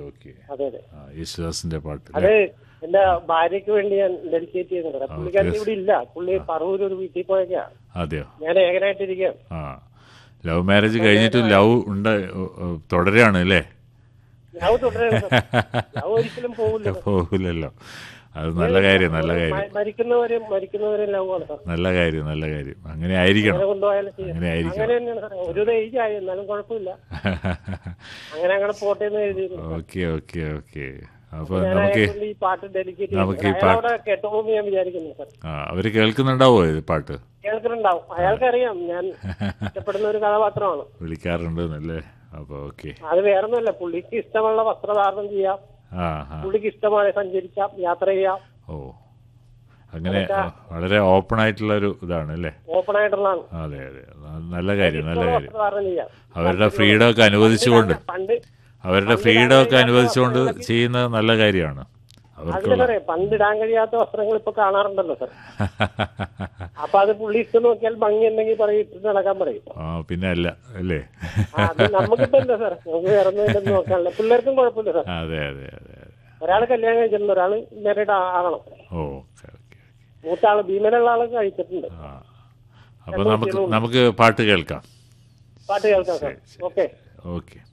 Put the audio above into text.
okay അതെ അതെ ആ യേശുദാസിന്റെ പാട്ട് അത് അല്ലേ എന്റെ ഭാര്യയ്ക്ക് വേണ്ടി ഞാൻ ഡെഡിക്കേറ്റ് ചെയ്യുന്നത് പുള്ളിക്കാരത്തി ഇവിടെ ഇല്ല പുള്ളി പറവൂർ ഒരു വീട്ടിൽ പോയേക്കാ അതെയോ ഞാൻ ഏകനായിട്ടിരിക്കുക ആ ലവ് മാരേജ് കഴിഞ്ഞിട്ട് ലവ് ഉണ്ട് ഉ- ഉ- തുടരുകയാണ് അല്ലേ ലവ് തുടരുന്നത് ലവ് ഒരിക്കലും പോകില്ല പോകില്ലല്ലോ അത് നല്ല കാര്യം നല്ല കാര്യം മ- മരിക്കുന്നവരും മരിക്കുന്നവരും ലവ് ആണ് സാർ നല്ല കാര്യം നല്ല കാര്യം അങ്ങനെ ആയിരിക്കണം അങ്ങനെ കൊണ്ടുപോയാലും ചെയ്യാം അങ്ങനെ ആയിരിക്കണം അങ്ങനെ തന്നെയാണ് സാർ ഒരു ഏജ് ആയി എന്നാലും കുഴപ്പമില്ല അങ്ങനെ അങ്ങനെ പോട്ടെ എന്ന് എഴുതിയിരുന്നു ഓക്കെ ഓക്കെ ഓക്കെ അപ്പൊ ഞാൻ നമുക്ക് അയാൾക്ക് ഈ പാട്ട് ഡെഡിക്കേറ്റ് നമുക്ക് ഈ ചെയ്യുന്നു അയാളവിടെ കേട്ടോളൂ ഞാൻ വിചാരിക്കുന്നു സാർ ആ അവര് കേൾക്കുന്നുണ്ടാവോ ഇത് പാട്ട് കേൾക്കുന്നുണ്ടാവും അയാൾക്കറിയാം ഞാൻ ഇഷ്ടപ്പെടുന്ന ഒരു കഥാപാത്രമാണ് വിളിക്കാറുണ്ട് എന്നല്ലേ അപ്പൊ ഓക്കെ അത് വേറൊന്നുമല്ല പുള്ളിക്ക് ഇഷ്ടമുള്ള വസ്ത്രധാരണം ചെയ്യാം ആ ആ പുള്ളിക്ക് ഇഷ്ടമാണ് സഞ്ചരിക്കാം യാത്ര ചെയ്യാം ഓ അങ്ങനെ ആ, വളരെ ഓപ്പൺ ആയിട്ടുള്ള ഒരു ഇതാണ് അല്ലേ ഓപ്പൺ ആയിട്ടുള്ളതാണ് അതെ അതെ ന- നല്ല കാര്യം നല്ല ഇഷ്ടമുള്ള കാര്യം വസ്ത്രധാരണം ചെയ്യാം അവരുടെ ഫ്രീഡം ഒക്കെ അനുവദിച്ചുകൊണ്ട് പണ്ട് അവരുടെ ഫ്രീഡം ഒക്കെ അനുവദിച്ചുകൊണ്ട് ചെയ്യുന്നത് നല്ല കാര്യമാണ് അതിന് അവർക്കുള്ള സാറേ പണ്ട് ഇടാൻ കഴിയാത്ത വസ്ത്രങ്ങൾ ഇപ്പൊ കാണാറുണ്ടല്ലോ സാർ അപ്പൊ അത് പുള്ളി ഇഷ്ടം നോക്കിയാൽ ഭംഗി ഉണ്ടെങ്കിൽ പറയും ഇട്ടിട്ട് നടക്കാൻ പറയും ആ പിന്നെ അല്ല അല്ലേ ആ, അത് നമുക്കിപ്പോ എന്താ സാർ നമുക്ക് വേറെ ഒന്നും ഇല്ലെന്ന് നോക്കാനല്ല പിള്ളേർക്കും കുഴപ്പമില്ല സാർ അതെ അതെ അതെ അതെ ഒരാൾ കല്യാണം കഴിച്ചിട്ടുണ്ട് ഒരാൾ മെറിഡ് ആകണം ഓ ഓക്കെ ഓക്കെ മൂത്ത ആള് ഭീമനുള്ള ആള് കഴിച്ചിട്ടുണ്ട് ആ അപ്പോൾ നമുക്ക് നമുക്ക് പാട്ട് കേൾക്കാം പാട്ട് കേൾക്കാം സാർ ഓക്കെ ഓക്കെ